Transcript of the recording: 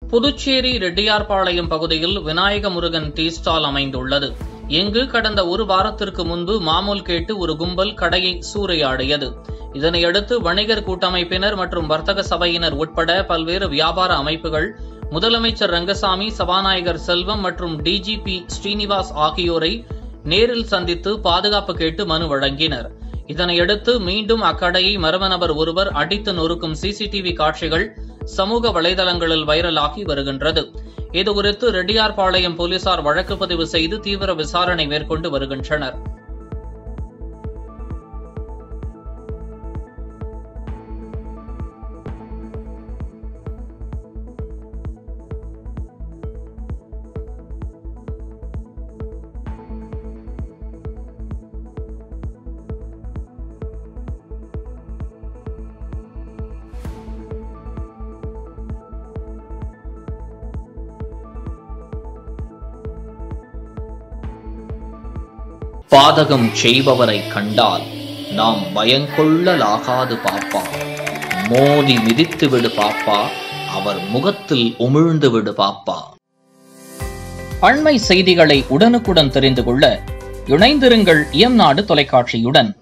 புதுச்சேரி ரெட்டியார்பாளையம் பகுதியில் Vinayaka Murugan tea stall அமைந்துள்ளது இங்கு கடந்த ஒரு வாரத்திற்கு முன்பு மாமூல் கேட்டு ஒரு கும்பல் கடையை சூறையாடியது இதனையடுத்து வணிகர் கூட்டமைப்பினர் மற்றும் வர்த்தக சபையினர் உட்பட பல்வேறு வியாபார அமைப்புகள் முதலமைச்சர் ரங்கசாமி சபாநாயகர் செல்வம் மற்றும் டிஜிபி ஸ்ரீனிவாஸ் ஆகியோரை நேரில் சந்தித்து பாதுகாப்பு கேட்டு மனு வழங்கினர் இதனையடுத்து மீண்டும் அக்கடையை மர்ம நபர் ஒருவர் அடித்து நொறுக்கும் சிசிடிவி காட்சிகள் சமூக வலைதளங்களில் வைரலாகி வருகின்றது இதுகுறித்து ரெட்டியார்பாளையம் போலீசார் வழக்கு பதிவு செய்து தீவிர விசாரணை மேற்கொண்டு வருகின்றனர் பாதகம் செய்பவரை கண்டால் நாம் பயங்கொள்ளலாகாது பாப்பா மோதி மிதித்து விடு பாப்பா அவர் முகத்தில் உமிழ்ந்து விடு பாப்பா அண்மை செய்திகளை உடனுக்குடன் தெரிந்து கொள்ள இணைந்திருங்கள் இயம்நாடு தொலைக்காட்சியுடன்